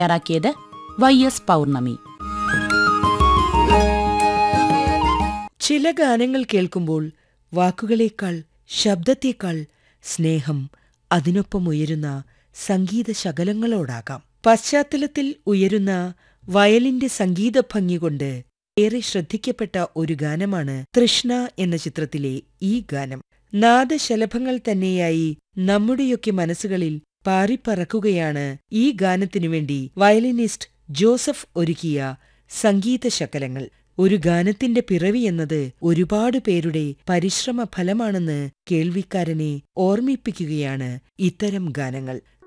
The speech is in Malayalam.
തയ്യാറാക്കിയത് വൈ എസ് പൗർണമി ചില ഗാനങ്ങൾ കേൾക്കുമ്പോൾ വാക്കുകളേക്കാൾ ശബ്ദത്തേക്കാൾ സ്നേഹം അതിനൊപ്പം ഉയരുന്ന സംഗീത ശകലങ്ങളോടാകാം പശ്ചാത്തലത്തിൽ ഉയരുന്ന വയലിന്റെ സംഗീത ഭംഗി കൊണ്ട് ഏറെ ശ്രദ്ധിക്കപ്പെട്ട ഒരു ഗാനമാണ് തൃഷ്ണ എന്ന ചിത്രത്തിലെ ഈ ഗാനം നാദശലഭങ്ങൾ തന്നെയായി നമ്മുടെയൊക്കെ മനസ്സുകളിൽ പാറിപ്പറക്കുകയാണ് ഈ ഗാനത്തിനു വേണ്ടി വയലിനിസ്റ്റ് ജോസഫ് ഒരുക്കിയ സംഗീത ശകലങ്ങൾ ഒരു ഗാനത്തിന്റെ പിറവി എന്നത് ഒരുപാട് പേരുടെ പരിശ്രമ ഫലമാണെന്ന് കേൾവിക്കാരനെ ഓർമ്മിപ്പിക്കുകയാണ് ഇത്തരം ഗാനങ്ങൾ